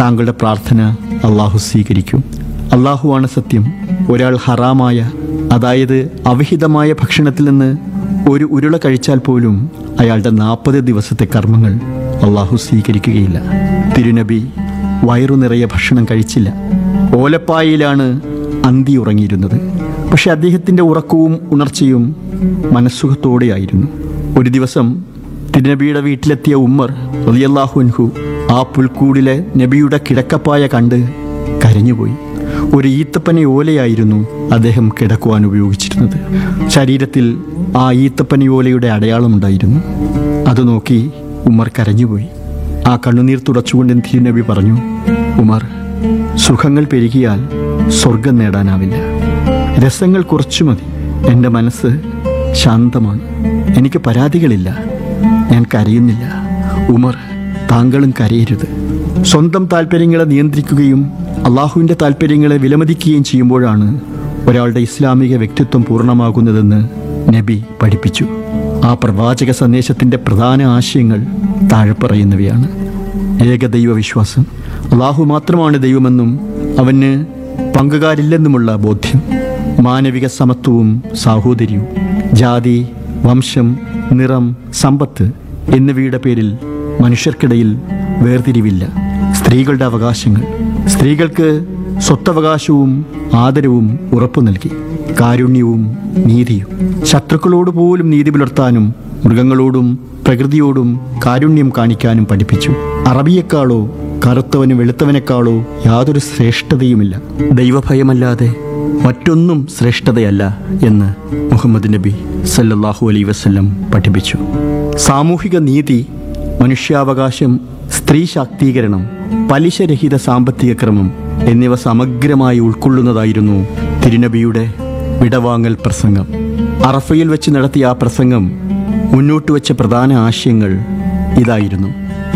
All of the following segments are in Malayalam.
താങ്കളുടെ പ്രാർത്ഥന അള്ളാഹു സ്വീകരിക്കും അള്ളാഹുവാണ് സത്യം ഒരാൾ ഹറാമായ അതായത് അവിഹിതമായ ഭക്ഷണത്തിൽ നിന്ന് ഒരു ഉരുള കഴിച്ചാൽ പോലും അയാളുടെ നാൽപ്പത് ദിവസത്തെ കർമ്മങ്ങൾ അള്ളാഹു സ്വീകരിക്കുകയില്ല തിരുനബി വയറു നിറയെ ഭക്ഷണം കഴിച്ചില്ല ഓലപ്പായയിലാണ് അന്തി ഉറങ്ങിയിരുന്നത് പക്ഷെ അദ്ദേഹത്തിൻ്റെ ഉറക്കവും ഉണർച്ചയും മനസ്സുഖത്തോടെയായിരുന്നു ഒരു ദിവസം തിരുനബിയുടെ വീട്ടിലെത്തിയ ഉമ്മർ റളിയല്ലാഹു ആ പുൽക്കൂടിലെ നബിയുടെ കിടക്കപ്പായ കണ്ട് കരഞ്ഞുപോയി ഒരു ഈത്തപ്പന ഓലയായിരുന്നു അദ്ദേഹം കിടക്കുവാൻ ഉപയോഗിച്ചിരുന്നത് ശരീരത്തിൽ ആ ഈത്തപ്പന ഓലയുടെ അടയാളമുണ്ടായിരുന്നു അത് നോക്കി ഉമർ കരഞ്ഞുപോയി ആ കണ്ണുനീർ തുടച്ചുകൊണ്ട് തിരുനബി പറഞ്ഞു ഉമർ സുഖങ്ങൾ പെരുകിയാൽ സ്വർഗം നേടാനാവില്ല രസങ്ങൾ കുറച്ചു മതി എൻ്റെ മനസ്സ് ശാന്തമാണ് എനിക്ക് പരാതികളില്ല ഞാൻ കരയുന്നില്ല ഉമർ താങ്കളും കരയരുത് സ്വന്തം താല്പര്യങ്ങളെ നിയന്ത്രിക്കുകയും അള്ളാഹുവിൻ്റെ താല്പര്യങ്ങളെ വിലമതിക്കുകയും ചെയ്യുമ്പോഴാണ് ഒരാളുടെ ഇസ്ലാമിക വ്യക്തിത്വം പൂർണ്ണമാകുന്നതെന്ന് നബി പഠിപ്പിച്ചു ആ പ്രവാചക സന്ദേശത്തിൻ്റെ പ്രധാന ആശയങ്ങൾ താഴെ പറയുന്നവയാണ് ഏകദൈവ വിശ്വാസം അള്ളാഹു മാത്രമാണ് ദൈവമെന്നും അവന് പങ്കുകാരില്ലെന്നുമുള്ള ബോധ്യം മാനവിക സമത്വവും സാഹോദര്യവും ജാതി വംശം നിറം സമ്പത്ത് എന്നിവയുടെ പേരിൽ മനുഷ്യർക്കിടയിൽ വേർതിരിവില്ല സ്ത്രീകളുടെ അവകാശങ്ങൾ സ്ത്രീകൾക്ക് സ്വത്തവകാശവും ആദരവും ഉറപ്പു നൽകി കാരുണ്യവും നീതിയും ശത്രുക്കളോട് പോലും നീതി പുലർത്താനും മൃഗങ്ങളോടും പ്രകൃതിയോടും കാരുണ്യം കാണിക്കാനും പഠിപ്പിച്ചു അറബിയെക്കാളോ കറുത്തവന് വെളുത്തവനേക്കാളോ യാതൊരു ശ്രേഷ്ഠതയുമില്ല ദൈവഭയമല്ലാതെ മറ്റൊന്നും ശ്രേഷ്ഠതയല്ല എന്ന് മുഹമ്മദ് നബി സല്ലല്ലാഹു അലൈ വസല്ലം പഠിപ്പിച്ചു സാമൂഹിക നീതി മനുഷ്യാവകാശം സ്ത്രീ ശാക്തീകരണം പലിശരഹിത സാമ്പത്തിക ക്രമം എന്നിവ സമഗ്രമായി ഉൾക്കൊള്ളുന്നതായിരുന്നു തിരുനബിയുടെ വിടവാങ്ങൽ പ്രസംഗം അറഫയിൽ വെച്ച് നടത്തിയ ആ പ്രസംഗം മുന്നോട്ട് വെച്ച പ്രധാന ആശയങ്ങൾ ഇതായിരുന്നു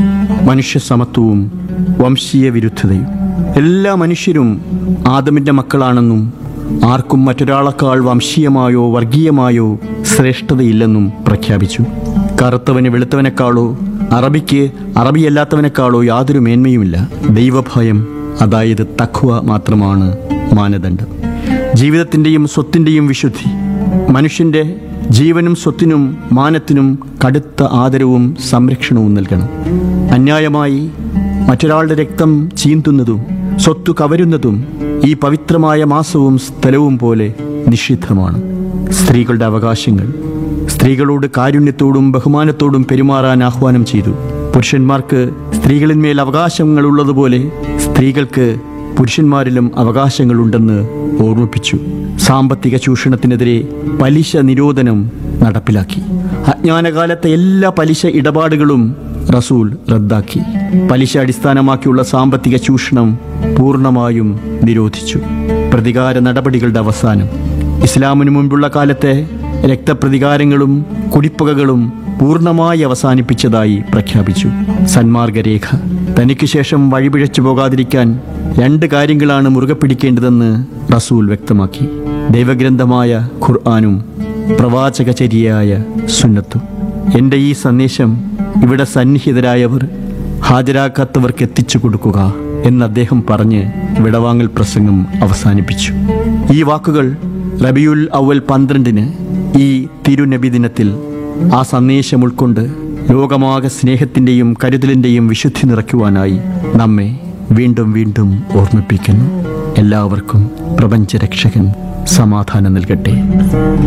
മനുഷ്യ സമത്വവും വംശീയ വിരുദ്ധതയും എല്ലാ മനുഷ്യരും ആദമിൻ്റെ മക്കളാണെന്നും ആർക്കും മറ്റൊരാളെക്കാൾ വംശീയമായോ വർഗീയമായോ ശ്രേഷ്ഠതയില്ലെന്നും പ്രഖ്യാപിച്ചു കറുത്തവന് വെളുത്തവനേക്കാളോ അറബിക്ക് അറബിയല്ലാത്തവനേക്കാളോ യാതൊരു മേന്മയുമില്ല ദൈവഭയം അതായത് തഖ്വ മാത്രമാണ് മാനദണ്ഡം ജീവിതത്തിൻ്റെയും സ്വത്തിൻ്റെയും വിശുദ്ധി മനുഷ്യൻ്റെ ജീവനും സ്വത്തിനും മാനത്തിനും കടുത്ത ആദരവും സംരക്ഷണവും നൽകണം അന്യായമായി മറ്റൊരാളുടെ രക്തം ചീന്തുന്നതും സ്വത്തു കവരുന്നതും ഈ പവിത്രമായ മാസവും സ്ഥലവും പോലെ നിഷിദ്ധമാണ് സ്ത്രീകളുടെ അവകാശങ്ങൾ സ്ത്രീകളോട് കാരുണ്യത്തോടും ബഹുമാനത്തോടും പെരുമാറാൻ ആഹ്വാനം ചെയ്തു പുരുഷന്മാർക്ക് സ്ത്രീകളിന്മേൽ അവകാശങ്ങളുള്ളതുപോലെ സ്ത്രീകൾക്ക് പുരുഷന്മാരിലും അവകാശങ്ങളുണ്ടെന്ന് ഓർമ്മിപ്പിച്ചു സാമ്പത്തിക ചൂഷണത്തിനെതിരെ പലിശ നിരോധനം നടപ്പിലാക്കി അജ്ഞാനകാലത്തെ എല്ലാ പലിശ ഇടപാടുകളും റസൂൽ റദ്ദാക്കി പലിശ അടിസ്ഥാനമാക്കിയുള്ള സാമ്പത്തിക ചൂഷണം പൂർണ്ണമായും നിരോധിച്ചു പ്രതികാര നടപടികളുടെ അവസാനം ഇസ്ലാമിനു മുൻപുള്ള കാലത്തെ രക്തപ്രതികാരങ്ങളും കുടിപ്പകകളും പൂർണ്ണമായി അവസാനിപ്പിച്ചതായി പ്രഖ്യാപിച്ചു സന്മാർഗരേഖ തനിക്ക് ശേഷം വഴിപിഴച്ചു പോകാതിരിക്കാൻ രണ്ട് കാര്യങ്ങളാണ് മുറുകെ പിടിക്കേണ്ടതെന്ന് റസൂൽ വ്യക്തമാക്കി ദൈവഗ്രന്ഥമായ ഖുർആാനും പ്രവാചകചര്യയായ സുന്നത്തും എൻ്റെ ഈ സന്ദേശം ഇവിടെ സന്നിഹിതരായവർ ഹാജരാക്കാത്തവർക്ക് എത്തിച്ചു കൊടുക്കുക എന്ന് അദ്ദേഹം പറഞ്ഞ് വിടവാങ്ങൽ പ്രസംഗം അവസാനിപ്പിച്ചു ഈ വാക്കുകൾ റബിയുൽ അവൽ പന്ത്രണ്ടിന് ഈ തിരുനബി ദിനത്തിൽ ആ സന്ദേശം ഉൾക്കൊണ്ട് ലോകമാകെ സ്നേഹത്തിൻ്റെയും കരുതലിൻ്റെയും വിശുദ്ധി നിറയ്ക്കുവാനായി നമ്മെ വീണ്ടും വീണ്ടും ഓർമ്മിപ്പിക്കുന്നു എല്ലാവർക്കും പ്രപഞ്ചരക്ഷകൻ സമാധാനം നൽകട്ടെ